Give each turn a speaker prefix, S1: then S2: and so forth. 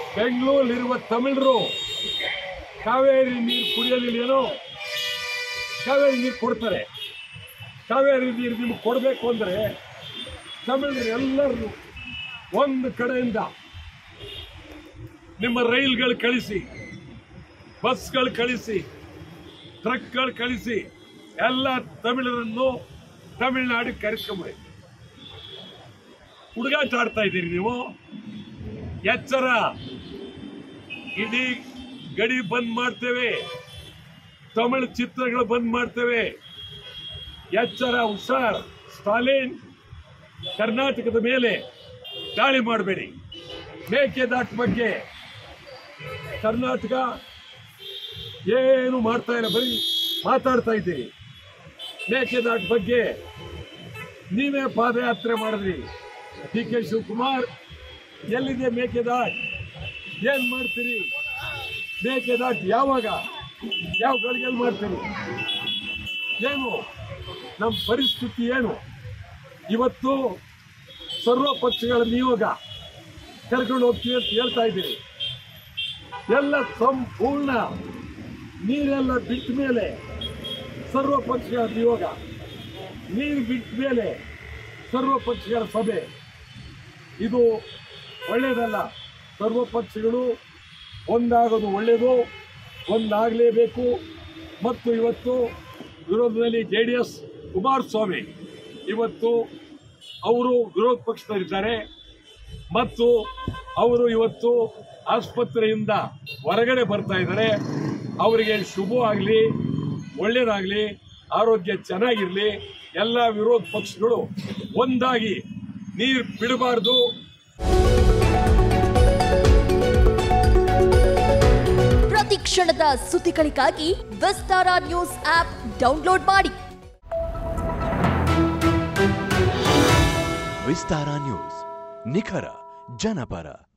S1: ಬೆಂಗಳೂರಲ್ಲಿರುವ ತಮಿಳರು ಕಾವೇರಿ ನೀರು ಕುಡಿಯೋದಿಲ್ಲೇನೋ ಕಾವೇರಿ ನೀರು ಕೊಡ್ತಾರೆ ಕಾವೇರಿ ನೀರು ನಿಮ್ಗೆ ಕೊಡಬೇಕು ಅಂದರೆ ತಮಿಳರು ಎಲ್ಲರೂ ಒಂದು ಕಡೆಯಿಂದ ನಿಮ್ಮ ರೈಲ್ಗಳು ಕಳಿಸಿ ಬಸ್ಗಳು ಕಳಿಸಿ ಟ್ರಕ್ಗಳು ಕಳಿಸಿ ಎಲ್ಲ ತಮಿಳರನ್ನು ತಮಿಳುನಾಡಿಗೆ ಕರೆಸ್ಕೊಂಬರಿ ಹುಡುಗಾಟ ಆಡ್ತಾ ಇದ್ದೀರಿ ನೀವು ಎಚ್ಚರ ಇಡೀ ಗಡಿ ಬಂದ್ ಮಾಡ್ತೇವೆ ತಮಿಳು ಚಿತ್ರಗಳು ಬಂದ್ ಮಾಡ್ತೇವೆ ಎಚ್ಚರ ಹುಷಾರ್ ಸ್ಟಾಲಿನ್ ಕರ್ನಾಟಕದ ಮೇಲೆ ದಾಳಿ ಮಾಡಬೇಡಿ ಮೇಕೆದಾಟು ಬಗ್ಗೆ ಕರ್ನಾಟಕ ಏನು ಮಾಡ್ತಾ ಇಲ್ಲ ಬರೀ ಮಾತಾಡ್ತಾ ಇದ್ದೀರಿ ಮೇಕೆದಾಟು ಬಗ್ಗೆ ನೀವೇ ಪಾದಯಾತ್ರೆ ಮಾಡಿದ್ರಿ ಡಿ ಕೆ ಶಿವಕುಮಾರ್ ಎಲ್ಲಿದೆ ಮೇಕೆದಾಟ್ ಏನ್ ಮಾಡ್ತೀರಿ ಮೇಕೆದಾಟ್ ಯಾವಾಗ ಯಾವ ಗಳಿಗೆಯಲ್ಲಿ ಮಾಡ್ತೀರಿ ಏನು ನಮ್ಮ ಪರಿಸ್ಥಿತಿ ಏನು ಇವತ್ತು ಸರ್ವ ಪಕ್ಷಗಳ ನಿಯೋಗ ಕರ್ಕೊಂಡು ಹೋಗ್ತೀವಿ ಅಂತ ಹೇಳ್ತಾ ಇದ್ದೀರಿ ಎಲ್ಲ ಸಂಪೂರ್ಣ ನೀರೆಲ್ಲ ಬಿಟ್ಟ ಮೇಲೆ ಸರ್ವ ಪಕ್ಷಗಳ ನಿಯೋಗ ನೀರು ಬಿಟ್ಟ ಮೇಲೆ ಸರ್ವ ಪಕ್ಷಗಳ ಸಭೆ ಇದು ಒಳ್ಳೆಯದಲ್ಲ ಸರ್ವ ಪಕ್ಷಗಳು ಒಂದಾಗೋದು ಒಳ್ಳೆಯದು ಒಂದಾಗಲೇಬೇಕು ಮತ್ತು ಇವತ್ತು ವಿರೋಧದಲ್ಲಿ ಜೆ ಡಿ ಎಸ್ ಕುಮಾರಸ್ವಾಮಿ ಇವತ್ತು ಅವರು ವಿರೋಧ ಪಕ್ಷದಲ್ಲಿದ್ದಾರೆ ಮತ್ತು ಅವರು ಇವತ್ತು ಆಸ್ಪತ್ರೆಯಿಂದ ಹೊರಗಡೆ ಬರ್ತಾ ಇದ್ದಾರೆ ಅವರಿಗೆ ಶುಭವಾಗಲಿ ಒಳ್ಳೆಯದಾಗಲಿ ಆರೋಗ್ಯ ಚೆನ್ನಾಗಿರಲಿ ಎಲ್ಲ ವಿರೋಧ ಪಕ್ಷಗಳು ಒಂದಾಗಿ ನೀರು ಬಿಡಬಾರ್ದು
S2: ಪ್ರತಿ ಕ್ಷಣದ ಸುದ್ದಿಗಳಿಗಾಗಿ ವಿಸ್ತಾರ ನ್ಯೂಸ್ ಆಪ್ ಡೌನ್ಲೋಡ್ ಮಾಡಿ
S3: ವಿಸ್ತಾರ ನ್ಯೂಸ್ ನಿಖರ ಜನಪರ